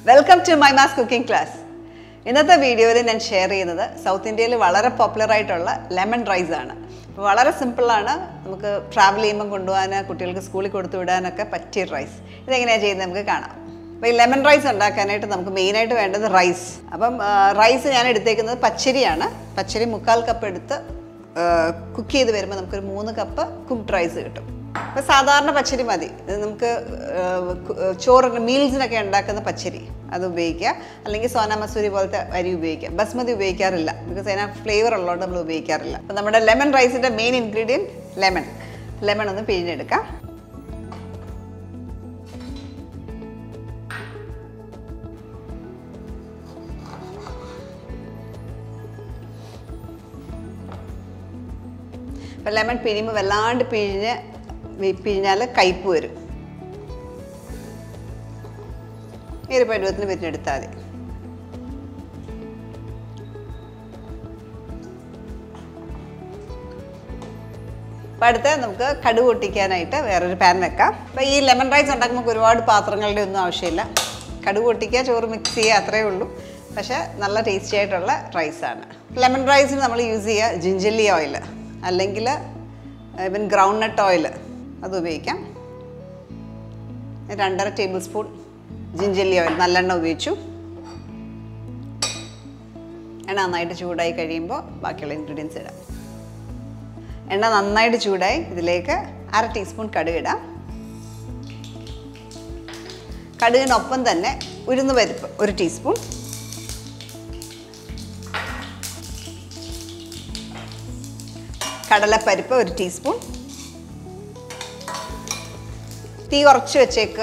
welcome to my mass cooking class ഇന്നത്തെ വീഡിയോയിൽ ഞാൻ ഷെയർ ചെയ്യുന്നത് സൗത്ത് ഇന്ത്യയിൽ വളരെ പോപ്പുലർ ആയിട്ടുള്ള ലെമൺ റൈസ് ആണ് അപ്പോൾ വളരെ സിമ്പിളാണ് നമുക്ക് ട്രാവൽ ചെയ്യുമ്പോൾ കൊണ്ടുപോകാൻ കുട്ടികൾക്ക് സ്കൂളിൽ കൊടുത്തു വിടാനൊക്കെ പറ്റിയ റൈസ് ഇതെങ്ങനെയാണ് ചെയ്യുന്നത് നമുക്ക് കാണാം അപ്പോൾ ഈ ലെമൺ റൈസ് ഉണ്ടാക്കാനായിട്ട് നമുക്ക് മെയിനായിട്ട് വേണ്ടത് റൈസ് അപ്പം റൈസ് ഞാൻ എടുത്തേക്കുന്നത് പച്ചരിയാണ് പച്ചരി മുക്കാൽ കപ്പ് എടുത്ത് കുക്ക് ചെയ്ത് വരുമ്പോൾ നമുക്കൊരു മൂന്ന് കപ്പ് കുക്ക്ഡ് റൈസ് കിട്ടും അപ്പോൾ സാധാരണ പച്ചരി മതി ഇത് നമുക്ക് ആ, കു- ചോറിന് മീൽസിനൊക്കെ ഉണ്ടാക്കുന്ന പച്ചരി അത് ഉപയോഗിക്കുക അല്ലെങ്കിൽ സോന മസൂരി പോലത്തെ അരി ഉപയോഗിക്കുക ബസ്മതി ഉപയോഗിക്കാറില്ല ബിക്കോസ് അതിന് ഫ്ലേവർ ഉള്ളതുകൊണ്ട് നമ്മൾ ഉപയോഗിക്കാറില്ല അപ്പോൾ നമ്മുടെ ലെമൺ റൈസിൻ്റെ മെയിൻ ഇൻഗ്രീഡിയൻറ്റ് ലെമൺ ലെമൺ ഒന്ന് പിഴിഞ്ഞെടുക്കാം അപ്പം ലെമൺ പിഴിയുമ്പോൾ വല്ലാണ്ട് പിഴിഞ്ഞ് വി- പിഴിഞ്ഞാൽ കയ്പ്പ് വരും ഈ ഒരു പരുവത്തിന് പിരിഞ്ഞെടുത്താൽ മതി അപ്പം അടുത്ത് നമുക്ക് കടുക് പൊട്ടിക്കാനായിട്ട് വേറൊരു പാൻ വെക്കാം അപ്പം ഈ ലെമൺ റൈസ് ഉണ്ടാക്കുമ്പോൾ നമുക്ക് ഒരുപാട് പാത്രങ്ങളുടെ ഒന്നും ആവശ്യമില്ല കടുക് പൊട്ടിക്കുക ചോറ് മിക്സ് ചെയ്യുക അത്രയേ ഉള്ളൂ പക്ഷേ നല്ല ടേസ്റ്റി ആയിട്ടുള്ള റൈസാണ് ലെമൺ റൈസിന് നമ്മൾ യൂസ് ചെയ്യുക ജിഞ്ചല്ലി ഓയിൽ അല്ലെങ്കിൽ ഇവൻ ഗ്രൗണ്ട് നട്ട് ഓയിൽ അത് ഉപയോഗിക്കാം രണ്ടര ടേബിൾ സ്പൂൺ ജിഞ്ചല്ലി ഓയിൽ നല്ലെണ്ണ ഉപയോഗിച്ചു എണ്ണ നന്നായിട്ട് ചൂടായി കഴിയുമ്പോൾ ബാക്കിയുള്ള ഇൻഗ്രീഡിയൻസ് ഇടാം എണ്ണ നന്നായിട്ട് ചൂടായി ഇതിലേക്ക് അര ടീസ്പൂൺ കടുക് ഇടാം കടുകിനൊപ്പം തന്നെ ഉഴുന്ന് പരിപ്പ് ഒരു ടീസ്പൂൺ കടലപ്പരിപ്പ് ഒരു ടീസ്പൂൺ തീ കുറച്ച് വെച്ചേക്കുക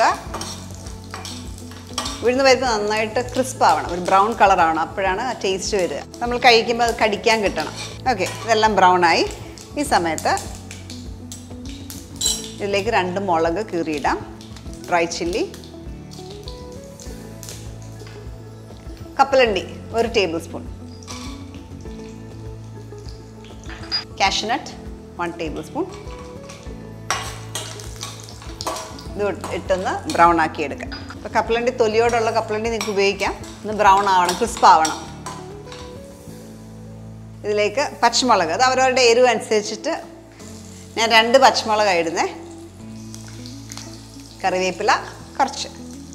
ഉഴുന്ന് പരിപ്പ് നന്നായിട്ട് ക്രിസ്പ് ആവണം ഒരു ബ്രൗൺ കളർ ആവണം അപ്പോഴാണ് ആ ടേസ്റ്റ് വരിക നമ്മൾ കഴിക്കുമ്പോൾ അത് കടിക്കാൻ കിട്ടണം ഓക്കെ ഇതെല്ലാം ബ്രൗൺ ആയി ഈ സമയത്ത് ഇതിലേക്ക് രണ്ട് മുളക് കീറിയിടാം ഡ്രൈ ചില്ലി കപ്പലണ്ടി ഒരു tablespoon cashnut one tablespoon ഇത് ഇട്ടൊന്ന് ബ്രൗൺ ആക്കി എടുക്കാം അപ്പോൾ കപ്പലണ്ടി തൊലിയോടുള്ള കപ്പലണ്ടി നിങ്ങൾക്ക് ഉപയോഗിക്കാം ഒന്ന് ബ്രൗൺ ആവണം ക്രിസ്പ് ആവണം ഇതിലേക്ക് പച്ചമുളക് അത് അവരവരുടെ എരിവ് അനുസരിച്ചിട്ട് ഞാൻ രണ്ട് പച്ചമുളക് ഇടുന്നേ കറിവേപ്പില കുറച്ച്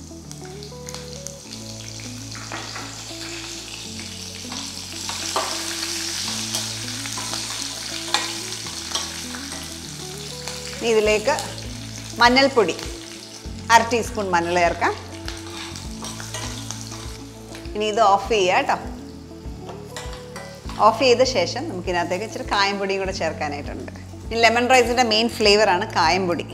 ഇനി ഇതിലേക്ക് മഞ്ഞൾപ്പൊടി അര ടീസ്പൂൺ മഞ്ഞൾ ചേർക്കാം ഇനി ഇത് ഓഫ് ചെയ്യുക കേട്ടോ ഓഫ് ചെയ്ത ശേഷം നമുക്ക് ഇതിനകത്തേക്ക് ഇച്ചിരി കായംപൊടിയും കൂടെ ചേർക്കാനായിട്ടുണ്ട് ഈ ലെമൺ റൈസിൻ്റെ മെയിൻ ഫ്ലേവറാണ് കായംപൊടി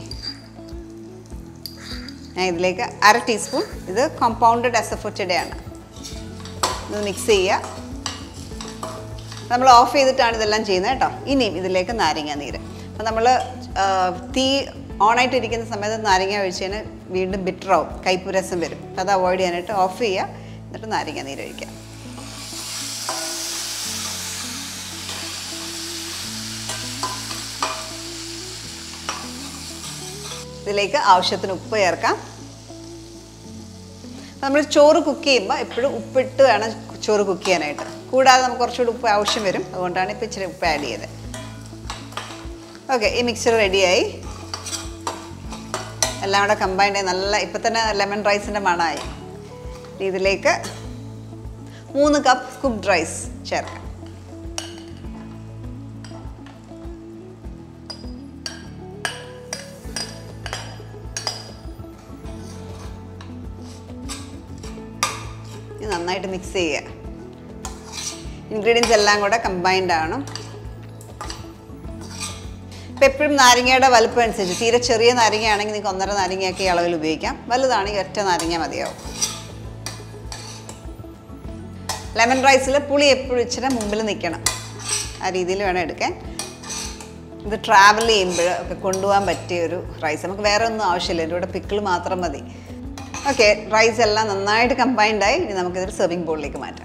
ഞാൻ ഇതിലേക്ക് അര ടീസ്പൂൺ ഇത് കോമ്പൗണ്ടഡ് എസഫോറ്റഡേ ആണ് ഇത് മിക്സ് ചെയ്യുക നമ്മൾ ഓഫ് ചെയ്തിട്ടാണ് ഇതെല്ലാം ചെയ്യുന്നത് കേട്ടോ ഇനിയും ഇതിലേക്ക് നാരങ്ങ നീര് അപ്പം നമ്മൾ തീ ഓണായിട്ടിരിക്കുന്ന സമയത്ത് നാരങ്ങ ഒഴിച്ചതിന് വീണ്ടും ബിറ്ററാവും കയ്പ്പ് രസം വരും അപ്പം അത് അവോയ്ഡ് ചെയ്യാനായിട്ട് ഓഫ് ചെയ്യുക എന്നിട്ട് നാരങ്ങ നീര് ഒഴിക്കുക ഇതിലേക്ക് ആവശ്യത്തിന് ഉപ്പ് ചേർക്കാം നമ്മൾ ചോറ് കുക്ക് ചെയ്യുമ്പോൾ എപ്പോഴും ഉപ്പിട്ട് വേണം ചോറ് കുക്ക് ചെയ്യാനായിട്ട് കൂടാതെ നമുക്ക് കുറച്ചുകൂടി ഉപ്പ് ആവശ്യം വരും അതുകൊണ്ടാണ് ഇപ്പോൾ ഇച്ചിരി ഉപ്പ് ആഡ് ചെയ്തത് ഓക്കെ ഈ മിക്സർ റെഡിയായി എല്ലാം കൂടെ കമ്പൈൻഡ് ആയി നല്ല ഇപ്പം തന്നെ ലെമൺ റൈസിൻ്റെ മണമായി ഇനി ഇതിലേക്ക് മൂന്ന് കപ്പ് കുക്ക്ഡ് റൈസ് ചേർക്കാം ഇത് നന്നായിട്ട് മിക്സ് ചെയ്യുക ഇൻഗ്രീഡിയൻസ് എല്ലാം കൂടെ കമ്പൈൻഡ് ആണ് ഇപ്പം എപ്പോഴും നാരങ്ങയുടെ വലുപ്പം അനുസരിച്ച് തീരെ ചെറിയ നാരങ്ങയാണെങ്കിൽ നിങ്ങൾക്ക് ഒന്നര നാരങ്ങയൊക്കെ ഈ അളവിൽ ഉപയോഗിക്കാം വലുതാണെങ്കിൽ ഒറ്റ നാരങ്ങ മതിയാവും ലെമൺ റൈസിൽ പുളി എപ്പോഴും ഇച്ചിരി മുമ്പിൽ നിൽക്കണം ആ രീതിയിൽ വേണം എടുക്കാൻ ഇത് ട്രാവൽ ചെയ്യുമ്പോൾ ഒക്കെ കൊണ്ടുപോകാൻ പറ്റിയ ഒരു റൈസ് നമുക്ക് വേറെ ഒന്നും ആവശ്യമില്ല എൻ്റെ കൂടെ പിക്കിൾ മാത്രം മതി ഓക്കെ റൈസ് എല്ലാം നന്നായിട്ട് കമ്പൈൻഡ് ആയി ഇനി നമുക്കിതൊരു സെർവിങ് ബോളിലേക്ക് മാറ്റാം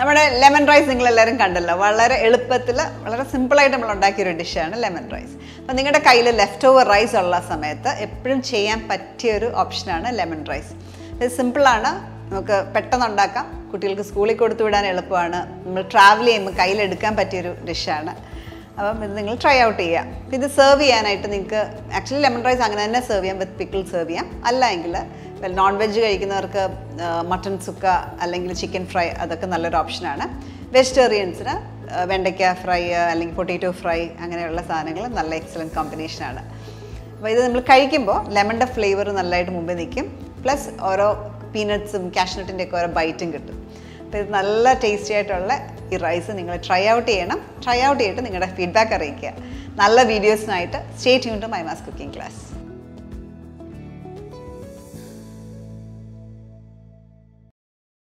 നമ്മുടെ ലെമൺ റൈസ് നിങ്ങൾ എല്ലാവരും കണ്ടല്ലോ വളരെ എളുപ്പത്തിൽ വളരെ സിമ്പിളായിട്ട് നമ്മൾ ഉണ്ടാക്കിയ ഒരു ഡിഷാണ് ലെമൺ റൈസ് അപ്പം നിങ്ങളുടെ കയ്യിൽ ലെഫ്റ്റ് ഓവർ റൈസ് ഉള്ള സമയത്ത് എപ്പോഴും ചെയ്യാൻ പറ്റിയ ഒരു ഓപ്ഷനാണ് ലെമൺ റൈസ് ഇത് സിമ്പിളാണ് നമുക്ക് പെട്ടെന്ന് ഉണ്ടാക്കാം കുട്ടികൾക്ക് സ്കൂളിൽ കൊടുത്തു വിടാൻ എളുപ്പമാണ് നമ്മൾ ട്രാവൽ ചെയ്യുമ്പോൾ കയ്യിലെടുക്കാൻ പറ്റിയൊരു ഡിഷാണ് അപ്പം ഇത് നിങ്ങൾ ട്രൈ ഔട്ട് ചെയ്യാം ഇത് സെർവ് ചെയ്യാനായിട്ട് നിങ്ങൾക്ക് ആക്ച്വലി ലെമൺ റൈസ് അങ്ങനെ തന്നെ സെർവ് ചെയ്യാം വിത്ത് പിക്കിൾ സെർവ് ചെയ്യാം അല്ല എങ്കിൽ നോൺ വെജ് കഴിക്കുന്നവർക്ക് മട്ടൺ സുക്ക അല്ലെങ്കിൽ ചിക്കൻ ഫ്രൈ അതൊക്കെ നല്ലൊരു ഓപ്ഷനാണ് വെജിറ്റേറിയൻസിന് വെണ്ടയ്ക്ക ഫ്രൈ അല്ലെങ്കിൽ പൊട്ടാറ്റോ ഫ്രൈ അങ്ങനെയുള്ള സാധനങ്ങൾ നല്ല എക്സലൻറ്റ് കോമ്പിനേഷനാണ് അപ്പോൾ ഇത് നമ്മൾ കഴിക്കുമ്പോൾ ലെമണിൻ്റെ ഫ്ലേവർ നല്ലതായിട്ട് മുമ്പിൽ നിൽക്കും പ്ലസ് ഓരോ പീനട്സും കാഷ്നട്ടിൻ്റെ ഒക്കെ ഓരോ ബൈറ്റും കിട്ടും അപ്പോൾ ഇത് നല്ല ടേസ്റ്റി ആയിട്ടുള്ള ഈ റൈസ് നിങ്ങൾ ട്രൈ ഔട്ട് ചെയ്യണം ട്രൈ ഔട്ട് ചെയ്തിട്ട് നിങ്ങളുടെ ഫീഡ്ബാക്ക് അറിയിക്കുക നല്ല വീഡിയോസിനായിട്ട് stay tune to my mass cooking class